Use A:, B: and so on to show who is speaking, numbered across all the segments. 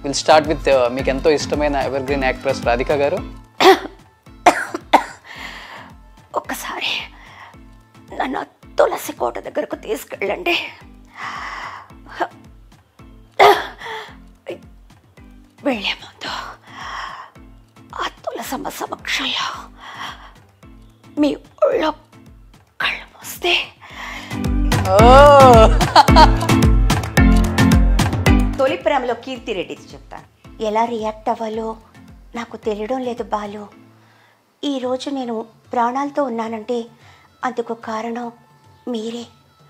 A: Will start with మీకు ఎంతో ఇష్టమైన ఎవర్ గ్రీన్ యాక్ట్రెస్ రాధిక గారు
B: ఒక్కసారి నన్ను ఆ తులసి కోట దగ్గరకు తీసుకెళ్ళండి వెళ్ళే ముందు ఆ తులసమ్మ సమక్షంలో మీ ఒళ్ళో కళ్ళు మూస్తే తొలి ప్రేమలో కీర్తి రెడ్డిది చెప్తాను ఎలా రియాక్ట్ అవ్వాలో నాకు తెలియడం లేదు బాలు ఈరోజు నేను ప్రాణాలతో ఉన్నానంటే అందుకు కారణం మీరే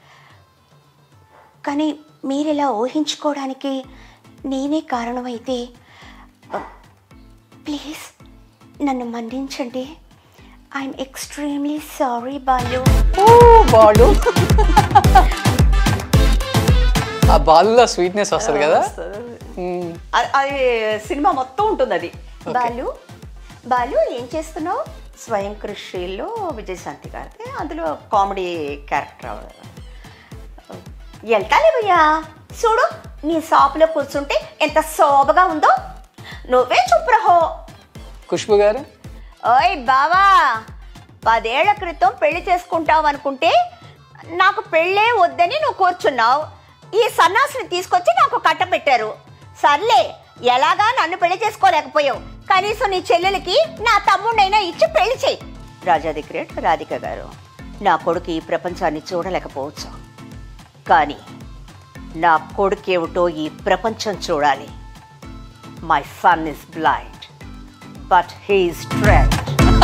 B: కానీ మీరిలా ఊహించుకోవడానికి నేనే కారణమైతే ప్లీజ్ నన్ను మన్నించండి I'm extremely sorry Balu
A: Balu ఆ బాలులో స్వీట్నెస్ వస్తుంది కదా మ్మ్.
B: అది అది సినిమా మొత్తం ఉంటుంది అది బాలు బాలు ఏం చేస్తున్నావు స్వయం కృషిలో విజయశాంతి గారిది అందులో కామెడీ క్యారెక్టర్ వెళ్తాలే భయ్యా చూడు నీ షాపులో కూర్చుంటే ఎంత శోభగా ఉందో నువ్వే చూపురహో
A: ఖుష్బు గారు
B: ఓయ్ బావా పదేళ్ల క్రితం పెళ్లి చేసుకుంటావు అనుకుంటే నాకు పెళ్ళే వద్దని నువ్వు కూర్చున్నావు ఈ సన్నాసిని తీసుకొచ్చి నాకు కట్టబెట్టారు సర్లే ఎలాగా నన్ను పెళ్లి చేసుకోలేకపోయావు కనీసం నీ చెల్లెలకి నా తమ్ముడైనా ఇచ్చి పెళ్లి చేయి రాజాది గ్రేట్ రాధిక గారు నా కొడుకు ఈ ప్రపంచాన్ని చూడలేకపోవచ్చు కానీ నా కొడుకేమిటో ఈ ప్రపంచం చూడాలి my son is blind but he's trend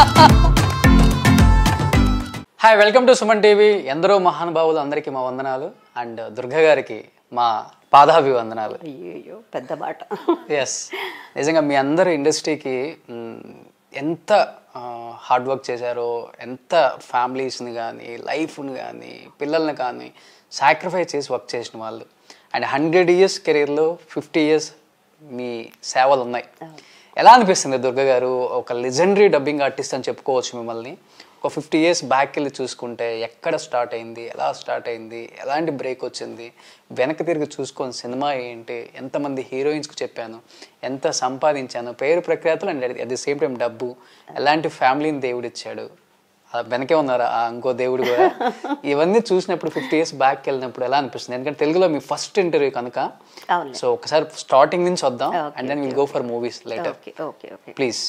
A: hi welcome to Suman TV ఎందరో మహానుభావులు అందరికీ మా వందనాలు అండ్ దుర్గ గారికి మా పాదాభివందనాలు
B: అయ్యో పెద్ద మాట
A: ఎస్ నిజంగా మీ అందరు ఇండస్ట్రీకి మ్, ఎంత హార్డ్ వర్క్ చేశారో ఎంత ఫ్యామిలీస్ని కానీ లైఫ్ని కానీ పిల్లల్ని కానీ సాక్రిఫైస్ చేసి వర్క్ చేసిన వాళ్ళు అండ్ హండ్రెడ్ ఇయర్స్ కెరీర్లో ఫిఫ్టీ ఇయర్స్ మీ సేవలు ఉన్నాయి ఎలా అనిపిస్తుంది దుర్గ గారు ఒక లెజెండరీ డబ్బింగ్ ఆర్టిస్ట్ అని చెప్పుకోవచ్చు మిమ్మల్ని ఒక ఫిఫ్టీ ఇయర్స్ బ్యాక్ వెళ్ళి చూసుకుంటే ఎక్కడ స్టార్ట్ అయింది ఎలా స్టార్ట్ అయింది ఎలాంటి బ్రేక్ వచ్చింది వెనక తిరిగి చూసుకొని సినిమా ఏంటి ఎంతమంది హీరోయిన్స్కి చెప్పాను ఎంత సంపాదించాను పేరు ప్రఖ్యాతులు and at the same time డబ్బు ఎలాంటి ఫ్యామిలీని దేవుడు ఇచ్చాడు ఆ వెనకే ఉన్నారా ఆ ఇంకో దేవుడు కూడా ఇవన్నీ చూసినప్పుడు ఫిఫ్టీ ఇయర్స్ బ్యాక్ వెళ్ళినప్పుడు ఎలా అనిపిస్తుంది ఎందుకంటే తెలుగులో మీ ఫస్ట్ ఇంటర్వ్యూ కనుక
B: అవునులే.
A: సో ఒకసారి స్టార్టింగ్ నుంచి వద్దాం
B: Okay,
A: and then will go for movies later
B: okay okay okay
A: please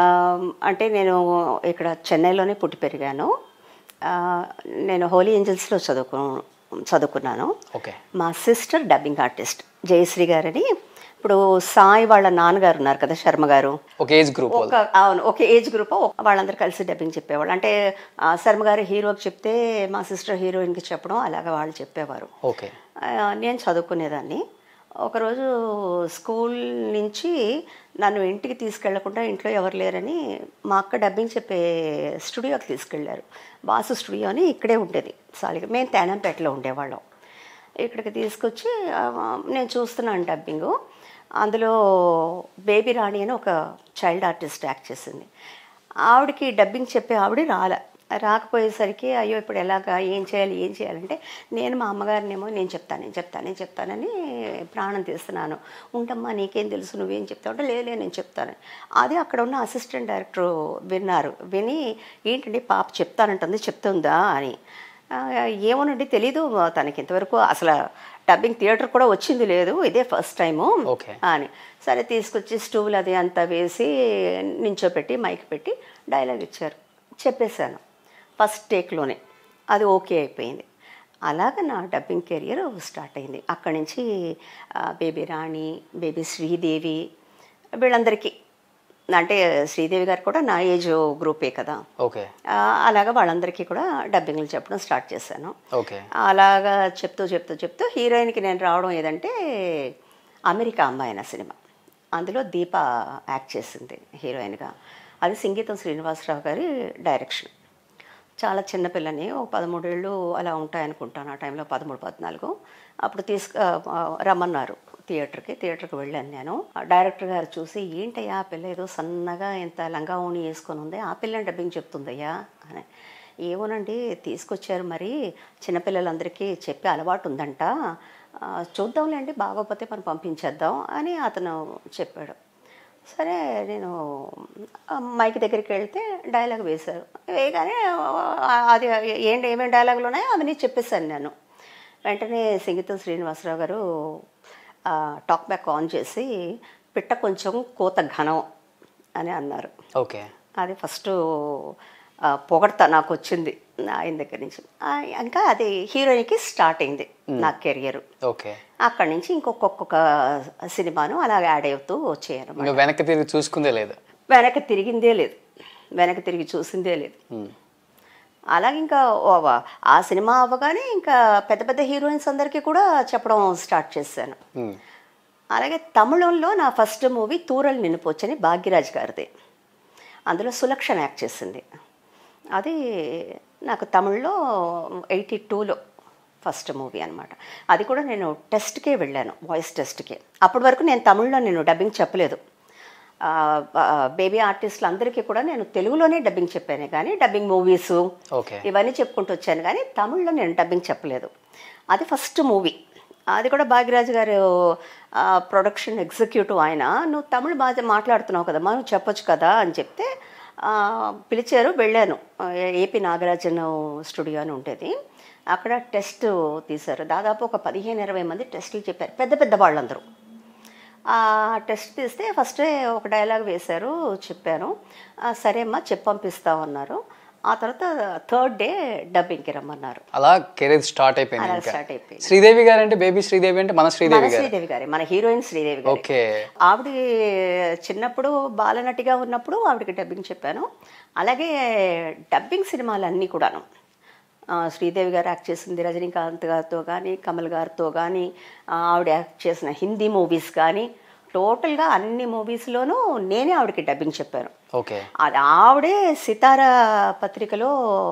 B: అంటే నేను ఇక్కడ చెన్నైలోనే పుట్టి పెరిగాను ఆ, నేను హోలీ ఏంజల్స్లో చదువుకు చదువుకున్నాను
A: ఓకే
B: మా సిస్టర్ డబ్బింగ్ ఆర్టిస్ట్ జయశ్రీ గారని ఇప్పుడు సాయి వాళ్ళ నాన్నగారు ఉన్నారు కదా శర్మ గారు
A: ఒక ఏజ్ గ్రూప్
B: ఒక అవును ఒక ఏజ్ గ్రూప్ వాళ్ళందరూ కలిసి డబ్బింగ్ చెప్పేవాళ్ళు అంటే ఆ, శర్మ గారు హీరోకి చెప్తే మా సిస్టర్ హీరోయిన్కి చెప్పడం అలాగా వాళ్ళు చెప్పేవారు
A: ఓకే
B: ఆ, నేను చదువుకునేదాన్ని ఒకరోజు స్కూల్ నుంచి నన్ను ఇంటికి తీసుకెళ్లకుండా ఇంట్లో ఎవరు లేరని మా అక్క డబ్బింగ్ చెప్పే స్టూడియోకి తీసుకెళ్లారు బాసు స్టూడియో అని ఇక్కడే ఉండేది సాలిగా మేము తేనంపేటలో ఉండేవాళ్ళం ఇక్కడికి తీసుకొచ్చి ఆ, నేను చూస్తున్నాను డబ్బింగు అందులో బేబీ రాణి అని ఒక చైల్డ్ ఆర్టిస్ట్ యాక్ట్ చేసింది ఆవిడకి డబ్బింగ్ చెప్పే ఆవిడ రాలే రాకపోయేసరికి అయ్యో ఇప్పుడు ఎలాగా ఏం చేయాలి ఏం చేయాలంటే నేను మా అమ్మగారినేమో నేను చెప్తాను నేను చెప్తాను నేను చెప్తానని ప్రాణం తీస్తున్నాను ఉండమ్మా నీకేం తెలుసు నువ్వేం చెప్తావు అంటే లేదు లేదు, నేను చెప్తాను అది అక్కడ ఉన్న అసిస్టెంట్ డైరెక్టర్ విన్నారు విని ఏంటండి పాప చెప్తానంటుంది చెప్తుందా అని ఆ, ఏమోనండి తెలీదు తనకి ఇంతవరకు అసలు డబ్బింగ్ థియేటర్ కూడా వచ్చింది లేదు ఇదే ఫస్ట్ టైము
A: Okay.
B: అని సరే తీసుకొచ్చి స్టూల్ అది అంతా వేసి నించోపెట్టి మైక్ పెట్టి డైలాగ్ ఇచ్చారు చెప్పేశాను ఫస్ట్ టేక్లోనే అది ఓకే అయిపోయింది అలాగ నా డబ్బింగ్ కెరియర్ స్టార్ట్ అయింది అక్కడి నుంచి ఆ, బేబీ రాణి బేబీ శ్రీదేవి వీళ్ళందరికీ అంటే శ్రీదేవి గారు కూడా నా ఏజ్ గ్రూపే కదా
A: ఓకే
B: ఆ, అలాగా వాళ్ళందరికీ కూడా డబ్బింగ్లు చెప్పడం స్టార్ట్ చేశాను
A: ఓకే
B: అలాగా చెప్తూ చెప్తూ చెప్తూ హీరోయిన్కి నేను రావడం ఏదంటే అమెరికా అమ్మాయి అనే సినిమా అందులో దీప యాక్ట్ చేసింది హీరోయిన్గా అది సంగీతం శ్రీనివాసరావు గారి డైరెక్షన్ చాలా చిన్నపిల్లని ఒక పదమూడేళ్ళు అలా ఉంటాయనుకుంటాను ఆ టైంలో పదమూడు పద్నాలుగు అప్పుడు తీసుకు ఆ, రమ్మన్నారు థియేటర్కి థియేటర్కి వెళ్ళాను నేను ఆ డైరెక్టర్ గారు చూసి ఏంటయ్యా ఆ పిల్ల ఏదో సన్నగా ఇంత లంగా ఓణి వేసుకొని ఉంది ఆ పిల్లని డబ్బింగ్ చెప్తుందయ్యా అని ఏమోనండి తీసుకొచ్చారు మరి చిన్నపిల్లలందరికీ చెప్పే అలవాటు ఉందంట "ఆ, చూద్దాంలేండి బాగోపోతే మనం పంపించేద్దాం అని అతను చెప్పాడు సరే నేను ఆ మైక్ దగ్గరికి వెళ్తే డైలాగ్ వేశారు వేయగానే ఆ, అది ఏంటి ఏమేమి డైలాగులు ఉన్నాయో అవన్నీ చెప్పేశాను నేను వెంటనే సింగీతం శ్రీనివాసరావు గారు టాక్ బ్యాక్ ఆన్ చేసి పిట్ట కొంచెం కోత ఘనం అని అన్నారు
A: ఓకే
B: అది ఫస్ట్ ఆ, పొగడ్త నాకు వచ్చింది ఆయన దగ్గర నుంచి ఆ, ఇంకా అది హీరోయిన్కి స్టార్ట్ అయింది నా కెరియర్
A: ఓకే
B: అక్కడి నుంచి ఇంకొకొక్క సినిమాను అలాగే యాడ్ అవుతూ వచ్చాయన్నమాట
A: ఇంకా వెనక్కి తిరిగి చూసుకుందే లేదు
B: వెనక్కి తిరిగిందే లేదు వెనక్కి తిరిగి చూసిందే లేదు
A: మ్మ్.
B: అలాగే ఇంకా ఓ- ఆ సినిమా అవ్వగానే ఇంకా పెద్ద పెద్ద హీరోయిన్స్ అందరికీ కూడా చెప్పడం స్టార్ట్ చేశాను
A: మ్మ్.
B: అలాగే తమిళంలో నా ఫస్ట్ మూవీ తూరల్ నిన్నుపోచ్చని భాగ్యరాజ్ గారిది అందులో సులక్షణ యాక్ట్ చేసింది అది నాకు తమిళ్లో ఎయిటీ టూలో ఫస్ట్ మూవీ అనమాట అది కూడా నేను టెస్ట్కే వెళ్ళాను వాయిస్ టెస్ట్కే అప్పటి వరకు నేను తమిళ్లో నేను డబ్బింగ్ చెప్పలేదు ఆ, ఆ, బేబీ ఆర్టిస్టులు అందరికీ కూడా నేను తెలుగులోనే డబ్బింగ్ చెప్పాను కానీ డబ్బింగ్ మూవీసు
A: ఓకే
B: ఇవన్నీ చెప్పుకుంటూ వచ్చాను కానీ తమిళ్లో నేను డబ్బింగ్ చెప్పలేదు అది ఫస్ట్ మూవీ అది కూడా భాగ్యరాజు గారు ఆ, ప్రొడక్షన్ ఎగ్జిక్యూటివ్ ఆయన నువ్వు తమిళ్ బాగా మాట్లాడుతున్నావు కదా నువ్వు చెప్పొచ్చు కదా అని చెప్తే ఆ, పిలిచారు వెళ్ళాను ఆ, ఏపీ నాగరాజన్ స్టూడియో అని ఉండేది అక్కడ టెస్ట్ తీశారు దాదాపు ఒక పదిహేను ఇరవై మంది టెస్టులు చెప్పారు పెద్ద పెద్ద వాళ్ళందరూ ఆ టెస్ట్ తీస్తే ఫస్ట్ ఒక డైలాగ్ వేశారు చెప్పాను ఆ, సరే అమ్మా చెప్పి పంపిస్తామన్నారు ఆ తర్వాత థర్డ్ డే డబ్బింగ్కి రమ్మన్నారు
A: అలా కెరీర్ స్టార్ట్ అయిపోయింది
B: అలా
A: ఇంకా
B: స్టార్ట్ అయిపోయింది
A: శ్రీదేవి గారు అంటే బేబీ శ్రీదేవి అంటే మన
B: మన
A: శ్రీదేవి గారు
B: శ్రీదేవి గారి మన హీరోయిన్ శ్రీదేవి గారి
A: ఓకే
B: ఆవిడ చిన్నప్పుడు బాలనటిగా ఉన్నప్పుడు ఆవిడకి డబ్బింగ్ చెప్పాను అలాగే డబ్బింగ్ సినిమాలన్నీ కూడాను ఆ, శ్రీదేవి గారు యాక్ట్ చేసింది రజనీకాంత్ గారితో కానీ కమల్ గారితో కానీ ఆ, ఆవిడ యాక్ట్ చేసిన హిందీ మూవీస్ కానీ టోటల్గా అన్ని మూవీస్లోనూ నేనే ఆవిడకి డబ్బింగ్ చెప్పాను
A: ఓకే
B: అది ఆవిడే సితారా పత్రికలో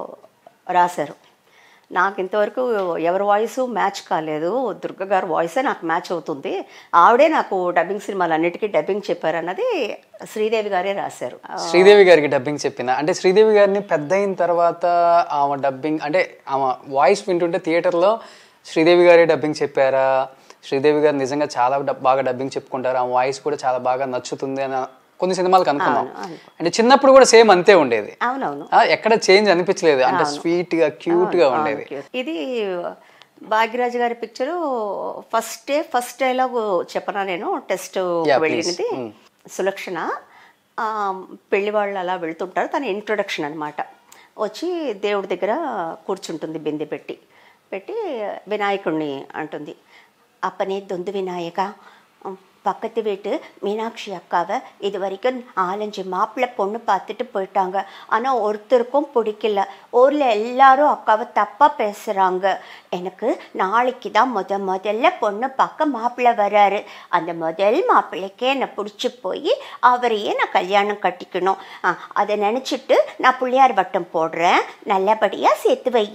B: రాశారు నాకు ఇంతవరకు ఎవరి వాయిస్ మ్యాచ్ కాలేదు దుర్గ గారి వాయిసే నాకు మ్యాచ్ అవుతుంది ఆవిడే నాకు డబ్బింగ్ సినిమాలు అన్నిటికీ డబ్బింగ్ చెప్పారన్నది శ్రీదేవి గారే రాశారు
A: శ్రీదేవి గారికి డబ్బింగ్ చెప్పిన అంటే శ్రీదేవి గారిని పెద్ద అయిన తర్వాత ఆమె డబ్బింగ్ అంటే ఆమె వాయిస్ వింటుంటే థియేటర్లో శ్రీదేవి గారే డబ్బింగ్ చెప్పారా శ్రీదేవి గారు నిజంగా చాలా డబ్- బాగా డబ్బింగ్ చెప్పుకుంటారు ఆ వాయిస్ కూడా చాలా బాగా నచ్చుతుంది అని కొన్ని సినిమాలకు అనుకున్నాం అంటే చిన్నప్పుడు కూడా సేమ్ అంతే ఉండేది
B: అవునవును
A: ఆ, ఎక్కడ చేంజ్ అనిపించలేదు అంటే స్వీట్ గా క్యూట్ గా ఉండేది
B: ఇది భాగ్యరాజు గారి picture first day first dialogue చెప్పనా నేను టెస్ట్
A: Yeah, please.
B: వెళ్ళినది సులక్షణ ఆ, పెళ్లి వాళ్ళు అలా వెళ్తుంటారు తన ఇంట్రొడక్షన్ అనమాట వచ్చి దేవుడి దగ్గర కూర్చుంటుంది బిందె పెట్టి పెట్టి వినాయకుడిని అంటుంది அப்பனே தொந்து விநாயகா உம், பக்கத்து வீட்டு மீனாட்சி அக்காவை இது வரைக்கும் நாலஞ்சு மாப்பிள்ளை பொண்ணு பார்த்துட்டு போயிட்டாங்க ஆனால் ஒருத்தருக்கும் பிடிக்கல ஊரில் எல்லாரும் அக்காவை தப்பாக பேசுகிறாங்க எனக்கு நாளைக்கு தான் முத முதல்ல பொண்ணு பார்க்க மாப்பிள்ளை வராரு அந்த முதல் மாப்பிள்ளைக்கே என்னை பிடிச்சி போய் அவரையே நான் கல்யாணம் கட்டிக்கணும் ஆ, அதை நினச்சிட்டு நான் பிள்ளையார் வட்டம் போடுறேன் நல்லபடியாக சேர்த்து வை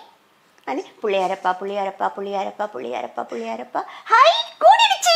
B: అని పులియారప్ప పులియారప్ప పులియారప్ప పులియారప్ప పులియారప్ప హాయ్ కూడిడిచి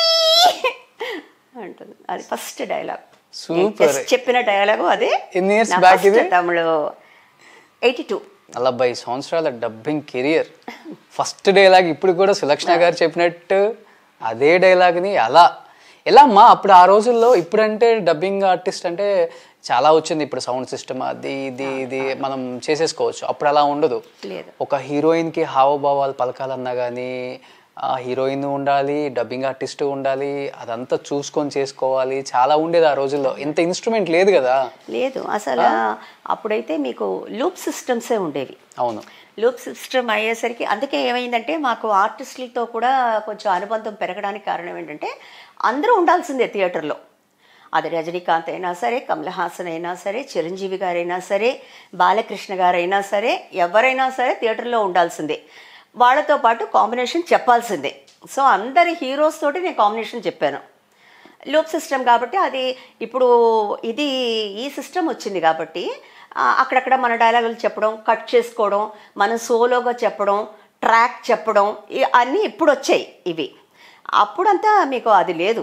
B: అంటుంది అది ఫస్ట్ డైలాగ్
A: Super.
B: చెప్పిన డైలాగు అదే
A: ఎన్ని years
B: నా
A: back
B: first
A: ఇది?
B: తమిళ ఎయిటీ టూ
A: నలభై సంవత్సరాల డబ్బింగ్ కెరియర్ ఫస్ట్ డైలాగ్ ఇప్పుడు కూడా సులక్షణ గారు చెప్పినట్టు అదే డైలాగ్ని అలా ఎలా అమ్మా అప్పుడు ఆ రోజుల్లో ఇప్పుడంటే డబ్బింగ్ ఆర్టిస్ట్ అంటే చాలా వచ్చింది ఇప్పుడు సౌండ్ సిస్టమ్ అది ఇది ఇది మనం చేసేసుకోవచ్చు అప్పుడు అలా ఉండదు
B: లేదు
A: ఒక హీరోయిన్కి హావభావాలు పలకాలన్నా కానీ ఆ హీరోయిన్ ఉండాలి డబ్బింగ్ ఆర్టిస్ట్ ఉండాలి అదంతా చూసుకొని చేసుకోవాలి చాలా ఉండేది ఆ రోజుల్లో ఇంత ఇన్స్ట్రుమెంట్ లేదు కదా
B: లేదు అసలు అప్పుడైతే మీకు లూప్ సిస్టమ్సే ఉండేవి
A: అవును
B: లూప్ సిస్టమ్ అయ్యేసరికి అందుకే ఏమైందంటే మాకు ఆర్టిస్టులతో కూడా కొంచెం అనుబంధం పెరగడానికి కారణం ఏంటంటే అందరూ ఉండాల్సిందే థియేటర్లో అది రజనీకాంత్ అయినా సరే కమల్ హాసన్ అయినా సరే చిరంజీవి గారైనా సరే బాలకృష్ణ గారైనా సరే ఎవరైనా సరే థియేటర్లో ఉండాల్సిందే వాళ్ళతో పాటు కాంబినేషన్ చెప్పాల్సిందే సో అందరి హీరోస్ తోటి నేను కాంబినేషన్ చెప్పాను లూప్ సిస్టమ్ కాబట్టి అది ఇప్పుడు ఇది ఈ సిస్టమ్ వచ్చింది కాబట్టి ఆ, అక్కడక్కడ మన డైలాగులు చెప్పడం కట్ చేసుకోవడం మనం సోలోగా చెప్పడం ట్రాక్ చెప్పడం ఇ- అన్నీ ఇప్పుడు వచ్చాయి ఇవి అప్పుడంతా మీకు అది లేదు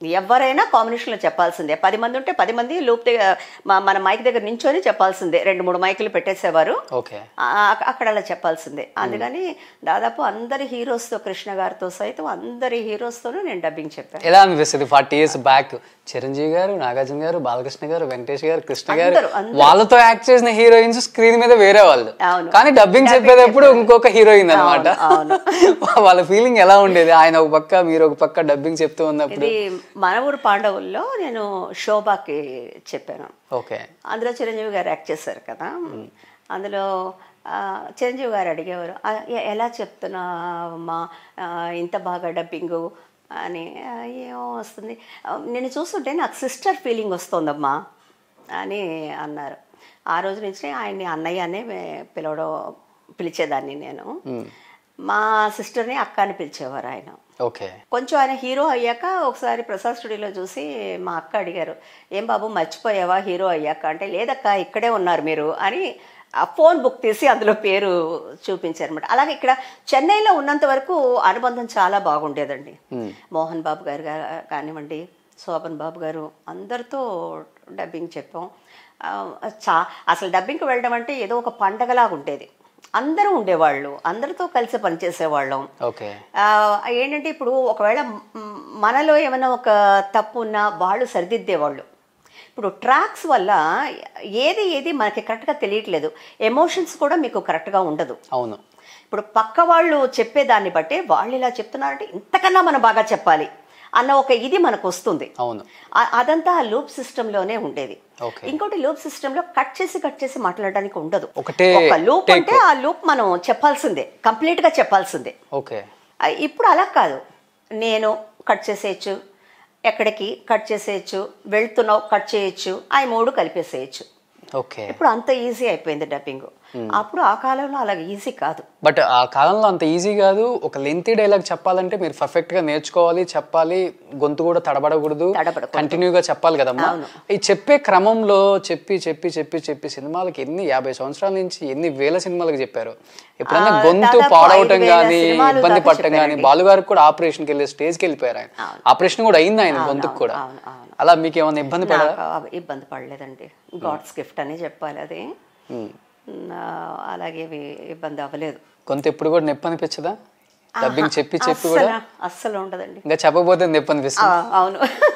B: ఎవరైనా కాంబినేషన్లో చెప్పాల్సిందే పది మంది ఉంటే పది మంది లూప్ దగ్గర మా- మన మైక్ దగ్గర నించొని చెప్పాల్సిందే రెండు మూడు మైకులు పెట్టేసేవారు
A: ఓకే
B: ఆ- ఆ- అక్కడ అలా చెప్పాల్సిందే అందుకని దాదాపు అందరి హీరోస్తో కృష్ణ గారితో సైతం అందరి హీరోస్తోనూ నేను డబ్బింగ్ చెప్పాను
A: ఎలా అనిపిస్తుంది ఫార్టీ ఇయర్స్ బ్యాక్ చిరంజీవి గారు నాగార్జున గారు బాలకృష్ణ గారు వెంకటేష్ గారు కృష్ణ గారు
B: అందరూ, అందరూ.
A: వాళ్ళతో యాక్ట్ చేసిన హీరోయిన్స్ స్క్రీన్ మీద వేరే వాళ్ళు
B: అవును.
A: కానీ డబ్బింగ్ చెప్పేటప్పుడు ఇంకొక హీరోయిన్ అనమాట
B: అవును,
A: వాళ్ళ ఫీలింగ్ ఎలా ఉండేది ఆయన ఒక పక్క మీరు ఒక పక్క డబ్బింగ్ చెప్తూ ఉన్నప్పుడు
B: ఇది మన ఊరు పాండవుల్లో నేను శోభాకి చెప్పాను
A: ఓకే
B: అందులో చిరంజీవి గారు యాక్ట్ చేశారు కదా అందులో ఆ, చిరంజీవి గారు అడిగేవారు "ఆ, ఎ- ఎలా చెప్తున్నావమ్మా ఆ, ఇంత బాగా డబ్బింగు అని "ఆ, ఏమో వస్తుంది ఆ, నేను చూస్తుంటే నాకు సిస్టర్ ఫీలింగ్ వస్తుందమ్మా అని అన్నారు ఆ రోజు నుంచి ఆయన్ని అన్నయ్య అనే పిలవడం పిలిచేదాన్ని నేను మా సిస్టర్ని అక్క అని పిలిచేవారు ఆయన
A: ఓకే
B: కొంచెం ఆయన హీరో అయ్యాక ఒకసారి ప్రసాద్ స్టూడియోలో చూసి మా అక్క అడిగారు ఏం బాబు మర్చిపోయావా హీరో అయ్యాక అంటే లేదక్క ఇక్కడే ఉన్నారు మీరు అని ఆ ఫోన్ బుక్ తీసి అందులో పేరు చూపించారనమాట అలాగే ఇక్కడ చెన్నైలో ఉన్నంత వరకు అనుబంధం చాలా బాగుండేదండి మోహన్ బాబు గారు గా- కానివ్వండి శోభన్ బాబు గారు అందరితో డబ్బింగ్ చెప్పాం ఆ, చా అసలు డబ్బింగ్కి వెళ్ళడం అంటే ఏదో ఒక పండగలాగా ఉండేది అందరూ ఉండేవాళ్ళు అందరితో కలిసి పనిచేసేవాళ్ళం
A: ఓకే
B: ఆ, ఏంటంటే ఇప్పుడు ఒకవేళ మ్, మనలో ఏమైనా ఒక తప్పు ఉన్నా వాళ్ళు సరిదిద్దేవాళ్ళు ఇప్పుడు ట్రాక్స్ వల్ల ఏది ఏది మనకి కరెక్ట్గా తెలియట్లేదు ఎమోషన్స్ కూడా మీకు కరెక్ట్గా ఉండదు
A: అవును
B: ఇప్పుడు పక్క వాళ్ళు చెప్పేదాన్ని బట్టే వాళ్ళు ఇలా చెప్తున్నారంటే ఇంతకన్నా మనం బాగా చెప్పాలి అన్న ఒక ఇది మనకు వస్తుంది
A: అవును
B: ఆ- అదంతా ఆ లూప్ సిస్టంలోనే ఉండేది
A: ఓకే
B: ఇంకోటి లూప్ సిస్టంలో కట్ చేసి కట్ చేసి మాట్లాడడానికి ఉండదు
A: ఒకటే
B: ఒక లూప్
A: take.
B: అంటే ఆ లూప్ మనం చెప్పాల్సిందే కంప్లీట్గా చెప్పాల్సిందే
A: ఓకే
B: ఆ, ఇప్పుడు అలా కాదు నేను కట్ చేసేయచ్చు ఎక్కడికి కట్ చేసేయచ్చు వెళ్తున్నావు కట్ చేయొచ్చు అవి మూడు కలిపేసేయచ్చు
A: ఓకే
B: ఇప్పుడు అంత ఈజీ అయిపోయింది డబ్బింగ్ అప్పుడు ఆ కాలంలో అలా ఈజీ కాదు
A: బట్ ఆ కాలంలో అంత ఈజీ కాదు ఒక లెంతీ డైలాగ్ చెప్పాలంటే మీరు పర్ఫెక్ట్ గా నేర్చుకోవాలి చెప్పాలి గొంతు కూడా తడబడకూడదు
B: తడబడకూడదు.
A: కంటిన్యూగా చెప్పాలి కదమ్మా
B: అవును.
A: ఈ చెప్పే క్రమంలో చెప్పి చెప్పి చెప్పి చెప్పి సినిమాలకి ఎన్ని యాభై సంవత్సరాల నుంచి ఎన్ని వేల సినిమాలకు చెప్పారు ఎప్పుడన్నా
B: ఆ,
A: గొంతు
B: దాదాపు
A: పాడవటం
B: ఐదు వేల
A: కానీ
B: సినిమాలు
A: ఇబ్బంది
B: దాకా
A: పట్టడం కానీ
B: చెప్పారండి.
A: బాలుగారికి కూడా ఆపరేషన్కి వెళ్ళి స్టేజ్కి వెళ్ళిపోయారు ఆయన ఆపరేషన్ కూడా అయింది ఆయన గొంతుకు కూడా
B: అవును, అవును.
A: అలా మీకు ఏమైనా ఇబ్బంది పడా
B: నాకు ఆ ఇబ్బంది పడలేదండి గాడ్స్ గిఫ్ట్ అని చెప్పాలి అది నా- అలాగే ఇవి- ఇబ్బంది అవ్వలేదు
A: గొంతు ఎప్పుడు కూడా నొప్పి అనిపించదా డబ్బింగ్ చెప్పి చెప్పి కూడా
B: అస్సలు అస్సలు ఉండదండి
A: ఇంకా చెప్పకపోతే నొప్పి
B: ఆ,
A: అనిపిస్తుంది
B: అవును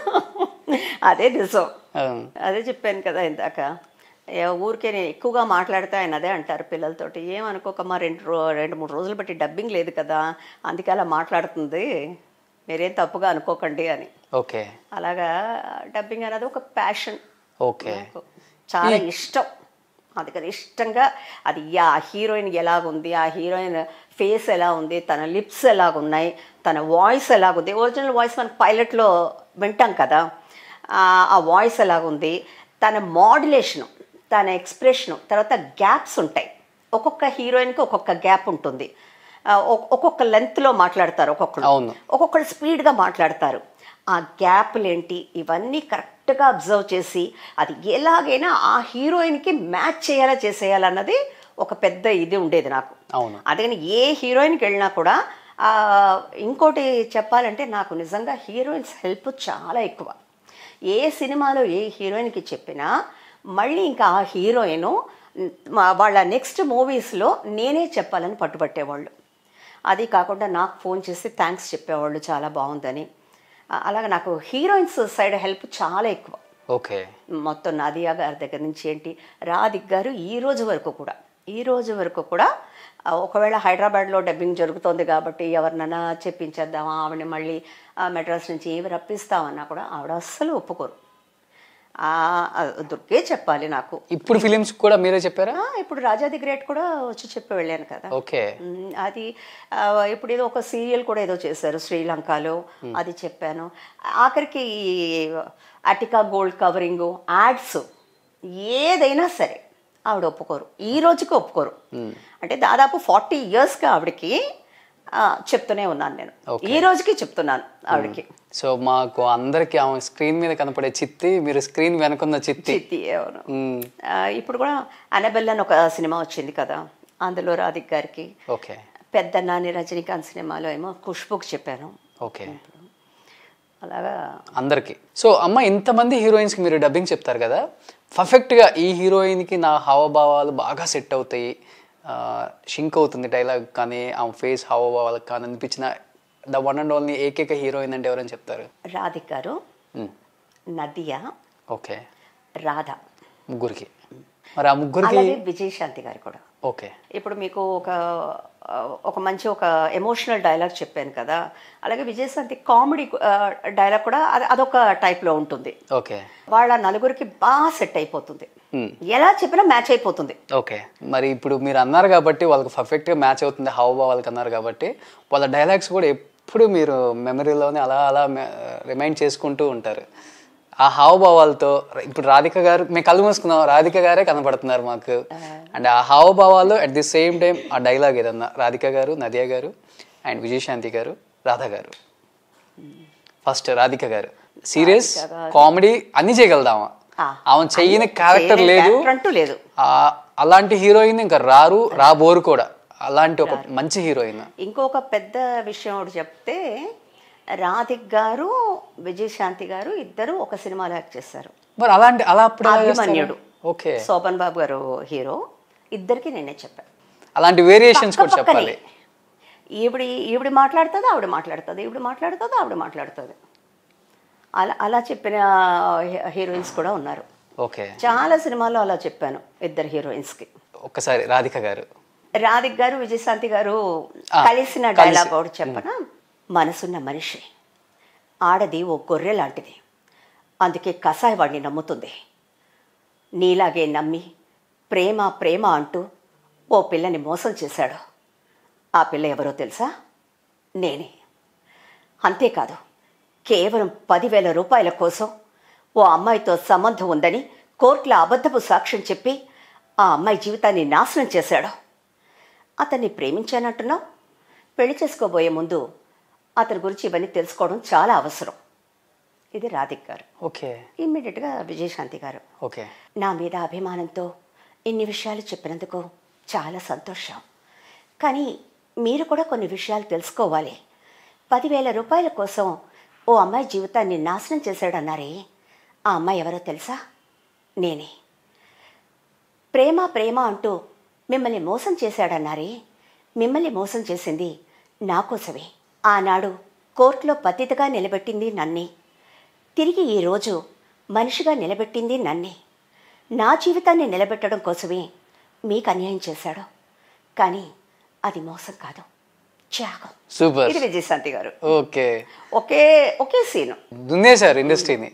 B: అదే నిజం
A: ఆ,
B: అదే చెప్పాను కదా ఇందాక ఏ ఊరికే నేను ఎక్కువగా మాట్లాడితే ఆయన అదే అంటారు పిల్లలతోటి ఏమనుకోకమ్మా రెండు రో రెండు మూడు రోజులు బట్టి డబ్బింగ్ లేదు కదా అందుకే అలా మాట్లాడుతుంది మీరేం తప్పుగా అనుకోకండి అని
A: ఓకే
B: అలాగా డబ్బింగ్ అనేది ఒక ప్యాషన్
A: ఓకే
B: నాకు చాలా ఇష్టం అందుకని ఇష్టంగా అది ఆ హీరోయిన్ ఎలాగుంది ఆ హీరోయిన్ ఫేస్ ఎలా ఉంది తన లిప్స్ ఎలాగున్నాయి తన వాయిస్ ఎలాగుంది ఒరిజినల్ వాయిస్ మనకు పైలట్లో వింటాం కదా ఆ, ఆ వాయిస్ ఎలాగుంది తన మాడ్యులేషను తన ఎక్స్ప్రెషను తర్వాత గ్యాప్స్ ఉంటాయి ఒక్కొక్క హీరోయిన్కి ఒక్కొక్క గ్యాప్ ఉంటుంది ఆ, ఒక్- ఒక్కొక్క లెంత్లో మాట్లాడతారు ఒక్కొక్కరు
A: అవును.
B: ఒక్కొక్కరు స్పీడ్గా మాట్లాడతారు ఆ గ్యాప్లు ఏంటి ఇవన్నీ కరెక్ట్గా అబ్జర్వ్ చేసి అది ఎలాగైనా ఆ హీరోయిన్కి మ్యాచ్ చేయాలా చేసేయాలన్నది ఒక పెద్ద ఇది ఉండేది నాకు
A: అవును
B: అందుకని ఏ హీరోయిన్కి వెళ్ళినా కూడా ఆ, ఇంకోటి చెప్పాలంటే నాకు నిజంగా హీరోయిన్స్ హెల్ప్ చాలా ఎక్కువ ఏ సినిమాలో ఏ హీరోయిన్కి చెప్పినా మళ్ళీ ఇంకా ఆ హీరోయిన్ వాళ్ళ నెక్స్ట్ మూవీస్లో నేనే చెప్పాలని పట్టుబట్టేవాళ్ళు అది కాకుండా నాకు ఫోన్ చేసి థ్యాంక్స్ చెప్పేవాళ్ళు చాలా బాగుందని ఆ, అలాగే నాకు హీరోయిన్స్ సైడ్ హెల్ప్ చాలా ఎక్కువ
A: ఓకే
B: మొత్తం నాదియా గారి దగ్గర నుంచి ఏంటి రాధిక్ గారు ఈ రోజు వరకు కూడా ఈ రోజు వరకు కూడా ఆ, ఒకవేళ హైదరాబాద్లో డబ్బింగ్ జరుగుతోంది కాబట్టి ఎవరినైనా చెప్పించేద్దామా ఆవిడని మళ్ళీ ఆ, మెడ్రాస్ నుంచి ఏమి రప్పిస్తామన్నా కూడా ఆవిడ అస్సలు ఒప్పుకోరు ఆ, ఆ, దుర్గే చెప్పాలి నాకు
A: ఇప్పుడు ఫిలిమ్స్ కూడా మీరే చెప్పారా
B: ఆ, ఇప్పుడు రాజా ది గ్రేట్ కూడా వచ్చి చెప్పి వెళ్ళాను కదా
A: ఓకే
B: మ్, అది ఆ, ఇప్పుడు ఏదో ఒక సీరియల్ కూడా ఏదో చేశారు శ్రీలంకలో అది చెప్పాను ఆఖరికి ఈ అటికా గోల్డ్ కవరింగ్ యాడ్స్ ఏదైనా సరే ఆవిడ ఒప్పుకోరు ఈ రోజుకి ఒప్పుకోరు అంటే దాదాపు ఫార్టీ ఇయర్స్గా ఆవిడకి ఆ, చెప్తూనే ఉన్నాను నేను ఈ రోజుకి చెప్తున్నాను ఆవిడకి
A: సో మాకు అందరికి ఆమె స్క్రీన్ మీద కనపడే చిత్తి మీరు స్క్రీన్ వెనకున్న చిత్తి
B: చిత్తి అవును
A: మ్మ్.
B: ఆ, ఇప్పుడు కూడా అనబెల్ అని ఒక సినిమా వచ్చింది కదా అందులో రాధిక్ గారికి
A: ఓకే
B: పెద్ద నాని రజనీకాంత్ సినిమాలో ఏమో ఖుష్బుకి చెప్పాను
A: ఓకే
B: అలాగా
A: అందరికి సో అమ్మ ఇంతమంది హీరోయిన్స్కి మీరు డబ్బింగ్ చెప్తారు కదా పర్ఫెక్ట్గా ఈ హీరోయిన్కి నా హావభావాలు బాగా సెట్ అవుతాయి షింక్ అవుతుంది డైలాగ్ కానీ ఆ ఫేస్ హావభావాలకు కానీ అనిపించిన ద వన్ అండ్ ఓన్లీ ఏకైక హీరోయిన్ అంటే ఎవరని చెప్తారు
B: రాధిక్ గారు నదియా
A: ఓకే
B: రాధ
A: ముగ్గురికి మరి ఆ ముగ్గురికి
B: అలాగే విజయశాంతి గారు కూడా
A: ఓకే
B: ఇప్పుడు మీకు ఒక ఆ, ఒక మంచి ఒక ఎమోషనల్ డైలాగ్ చెప్పాను కదా అలాగే విజయశాంతి కామెడీ డైలాగ్ కూడా అది అదొక టైప్లో ఉంటుంది
A: ఓకే
B: వాళ్ళ నలుగురికి బాగా సెట్ అయిపోతుంది ఎలా చెప్పినా మ్యాచ్ అయిపోతుంది
A: ఓకే మరి ఇప్పుడు మీరు అన్నారు కాబట్టి వాళ్ళకి పర్ఫెక్ట్గా మ్యాచ్ అవుతుంది హావభావాలకి అన్నారు కాబట్టి వాళ్ళ డైలాగ్స్ కూడా ఎప్పుడు మీరు మెమరీలోనే అలా అలా రిమైండ్ చేసుకుంటూ ఉంటారు ఆ హావభావాలతో ఇప్పుడు రాధిక గారు మేము కళ్ళు మూసుకున్నాం రాధిక గారే కనపడుతున్నారు మాకు అండ్ ఆ హావభావాలు అట్ ది సేమ్ టైం ఆ డైలాగ్ ఏదన్నా రాధిక గారు నదియా గారు అండ్ విజయశాంతి గారు రాధా గారు ఫస్ట్ రాధిక గారు సీరియస్ కామెడీ అన్ని చేయగలదామా
B: ఆ,
A: ఆమె చెయ్యని క్యారెక్టర్
B: చేయని
A: లేదు
B: character అంటూ లేదు
A: ఆ, అలాంటి హీరోయిన్ ఇంకా రారు రాబోరు కూడా అలాంటి ఒక మంచి హీరోయిన్
B: ఇంకొక పెద్ద విషయం ఒకటి చెప్తే రాధిక్ గారు విజయశాంతి గారు ఇద్దరు ఒక సినిమాలో యాక్ట్ చేశారు
A: మరి అలాంటి అలా అప్పుడు ఎలా చేస్తారు?
B: అభిమన్యుడు.
A: ఓకే
B: శోభన్ బాబు గారు హీరో ఇద్దరికి నేనే చెప్పాను
A: అలాంటి వేరియేషన్స్ కూడా
B: పక్కపక్కనే.
A: చెప్పాలి
B: ఈవిడ ఈవిడ మాట్లాడుతుంది ఆవిడ మాట్లాడుతుంది ఈవిడ మాట్లాడుతుంది ఆవిడ మాట్లాడుతుంది అలా అలా చెప్పిన హీ- హీరోయిన్స్ కూడా ఉన్నారు
A: ఓకే
B: చాలా సినిమాల్లో అలా చెప్పాను ఇద్దరు హీరోయిన్స్కి
A: ఒక్కసారి రాధిక గారు
B: రాధిక్ గారు విజయశాంతి గారు
A: ఆ,
B: కలిసిన
A: కలిసి.
B: డైలాగ్ ఒకటి చెప్పనా మనసున్న మనిషి ఆడది ఓ గొర్రె లాంటిది అందుకే కషాయ వాడిని నమ్ముతుంది నీలాగే నమ్మి ప్రేమ ప్రేమ అంటూ ఓ పిల్లని మోసం చేశాడు ఆ పిల్ల ఎవరో తెలుసా నేనే అంతేకాదు కేవలం పదివేల రూపాయల కోసం ఓ అమ్మాయితో సంబంధం ఉందని కోర్టులో అబద్ధపు సాక్ష్యం చెప్పి ఆ అమ్మాయి జీవితాన్ని నాశనం చేశాడు అతన్ని ప్రేమించానంటున్నావు పెళ్లి చేసుకోబోయే ముందు అతని గురించి ఇవన్నీ తెలుసుకోవడం చాలా అవసరం ఇది రాధిక్ గారు
A: ఓకే
B: ఇమ్మీడియట్గా విజయశాంతి గారు
A: ఓకే
B: నా మీద అభిమానంతో ఇన్ని విషయాలు చెప్పినందుకు చాలా సంతోషం కానీ మీరు కూడా కొన్ని విషయాలు తెలుసుకోవాలి పదివేల రూపాయల కోసం ఓ అమ్మాయి జీవితాన్ని నాశనం చేశాడన్నారే ఆ అమ్మాయి ఎవరో తెలుసా నేనే ప్రేమ ప్రేమ అంటూ మిమ్మల్ని మోసం చేశాడన్నారే మిమ్మల్ని మోసం చేసింది నా కోసమే ఆనాడు కోర్టులో పతితగా నిలబెట్టింది నన్నే తిరిగి ఈరోజు మనిషిగా నిలబెట్టింది నన్నే నా జీవితాన్ని నిలబెట్టడం కోసమే మీకు అన్యాయం చేశాడు కానీ అది మోసం కాదు త్యాగం
A: సూపర్
B: ఇది విజయశాంతి గారు
A: ఓకే
B: ఒకే ఒకే సీను
A: దున్నేశారు ఇండస్ట్రీని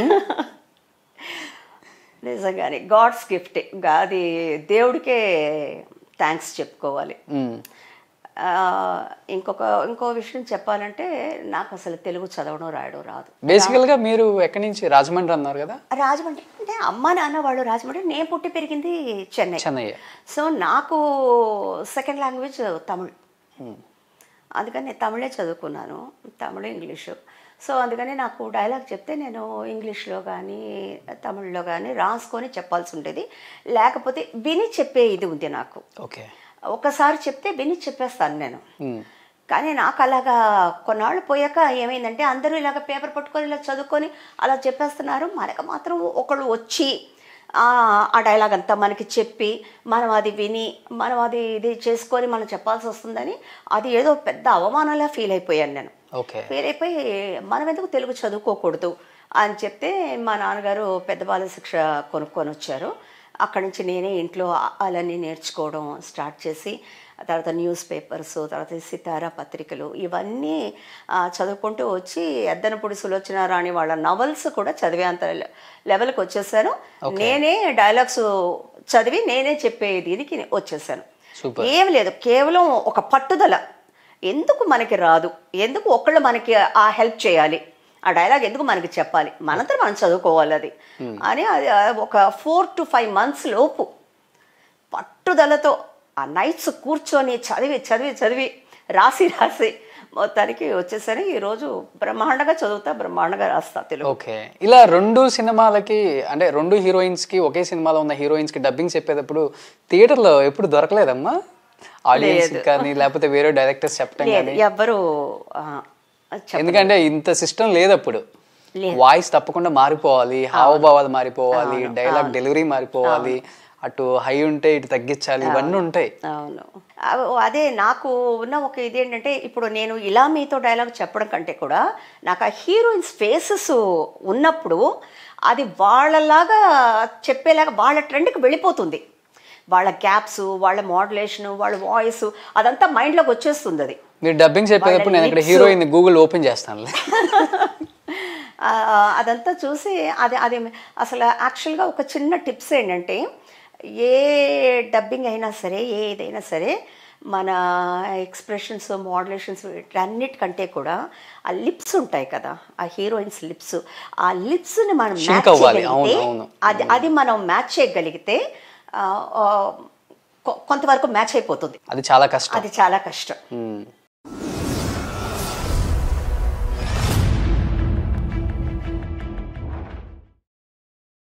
B: నిజంగానే గాడ్స్ గిఫ్ట్ అది దేవుడికే థ్యాంక్స్ చెప్పుకోవాలి ఆ, ఇంకొక ఇంకో విషయం చెప్పాలంటే నాకు అసలు తెలుగు చదవడం రాయడం రాదు
A: బేసికల్గా మీరు ఎక్కడి నుంచి రాజమండ్రి అన్నారు కదా
B: రాజమండ్రి అంటే అమ్మ నాన్న వాళ్ళు రాజమండ్రి నేను పుట్టి పెరిగింది చెన్నై
A: చెన్నై
B: సో నాకు సెకండ్ లాంగ్వేజ్ తమిళ్ అందుకని నేను తమిళే చదువుకున్నాను తమిళ ఇంగ్లీషు సో అందుకని నాకు డైలాగ్ చెప్తే నేను ఇంగ్లీష్లో కానీ తమిళ్లో కానీ రాసుకొని చెప్పాల్సి ఉండేది లేకపోతే విని చెప్పే ఇది ఉంది నాకు
A: ఓకే
B: ఒకసారి చెప్తే విని చెప్పేస్తాను నేను కానీ నాకు అలాగా కొన్నాళ్ళు పోయాక ఏమైందంటే అందరూ ఇలాగ పేపర్ పట్టుకొని ఇలా చదువుకొని అలా చెప్పేస్తున్నారు మనకు మాత్రం ఒకళ్ళు వచ్చి ఆ ఆ డైలాగ్ అంతా మనకి చెప్పి మనం అది విని మనం అది ఇది చేసుకొని మనం చెప్పాల్సి వస్తుందని అది ఏదో పెద్ద అవమానంలా ఫీల్ అయిపోయాను నేను
A: ఓకే
B: ఫెయిల్ అయిపోయి మనం ఎందుకు తెలుగు చదువుకోకూడదు అని చెప్తే మా నాన్నగారు పెద్ద బాల శిక్ష కొనుక్కొని వచ్చారు అక్కడి నుంచి నేనే ఇంట్లో అలాన్ని నేర్చుకోవడం స్టార్ట్ చేసి ఆ తర్వాత న్యూస్ పేపర్స్ తర్వాత సితారా పత్రికలు ఇవన్నీ ఆ, చదువుకుంటూ వచ్చి ఎద్దనపూడి సులోచన రాణి వాళ్ళ నవల్స్ కూడా చదివేంత లె- లెవెల్కి వచ్చేసాను నేనే డైలాగ్స్ చదివి నేనే చెప్పే దీనికి వచ్చేసాను
A: సూపర్
B: ఏం లేదు కేవలం ఒక పట్టుదల ఎందుకు మనకి రాదు ఎందుకు ఒకళ్ళు మనకి ఆ హెల్ప్ చేయాలి ఆ డైలాగ్ ఎందుకు మనకి చెప్పాలి మనంతా మనం చదువుకోవాలి అది అని అది ఆ ఒక ఫోర్ టు ఫైవ్ మంత్స్ లోపు పట్టుదలతో ఆ నైట్స్ కూర్చొని చదివి చదివి చదివి రాసి రాసి మొత్తానికి వచ్చేసరి ఈరోజు బ్రహ్మాండంగా చదువుతా బ్రహ్మాండంగా రాస్తా తెలుగు
A: ఓకే ఇలా రెండు సినిమాలకి అంటే రెండు హీరోయిన్స్ కి ఒకే సినిమాలో ఉన్న హీరోయిన్స్ కి డబ్బింగ్ చెప్పేటప్పుడు థియేటర్ లో ఎప్పుడు దొరకలేదమ్మా ఆడియన్స్ కానీ లేకపోతే వేరే డైరెక్టర్స్ చెప్పడం
B: లేదు
A: కానీ
B: ఎవ్వరు ఆ,
A: ఎందుకంటే ఇంత సిస్టమ్ లేదు అప్పుడు
B: లేదు.
A: వాయిస్ తప్పకుండా మారిపోవాలి హావభావాలు మారిపోవాలి డైలాగ్ డెలివరీ మారిపోవాలి అటు హై ఉంటే ఇటు తగ్గించాలి ఇవన్నీ ఉంటాయి
B: అవును అవ్- అదే నాకు ఉన్న ఒక ఇది ఏంటంటే ఇప్పుడు నేను ఇలా మీతో డైలాగ్ చెప్పడం కంటే కూడా నాకు ఆ హీరోయిన్స్ ఫేసెస్ ఉన్నప్పుడు అది వాళ్ళలాగా చెప్పేలాగా వాళ్ళ ట్రెండ్కి వెళ్ళిపోతుంది వాళ్ళ గ్యాప్స్ వాళ్ళ మోడలేషన్ వాళ్ళ వాయిస్ అదంతా మైండ్లోకి వచ్చేస్తుంది అది
A: మీరు డబ్బింగ్ చెప్పేటప్పుడు నేను ఇక్కడ హీరోయిన్ గూగుల్ ఓపెన్ చేస్తాను
B: ఆ, అదంతా చూసి అది అది అసలు యాక్చువల్గా ఒక చిన్న టిప్స్ ఏంటంటే ఏ డబ్బింగ్ అయినా సరే ఏదైనా సరే మన ఎక్స్ప్రెషన్స్ మోడలేషన్స్ వీటన్నిటికంటే కూడా ఆ లిప్స్ ఉంటాయి కదా ఆ హీరోయిన్స్ లిప్స్ ఆ లిప్స్ని మనం
A: Sync
B: మ్యాచ్
A: అవ్వాలి. అవును,
B: చేయగలిగితే
A: అవును.
B: అది అది మనం మ్యాచ్ చేయగలిగితే ఆ, ఆ, కొ- కొంతవరకు మ్యాచ్ అయిపోతుంది
A: అది చాలా కష్టం
B: అది చాలా కష్టం
A: మ్మ్.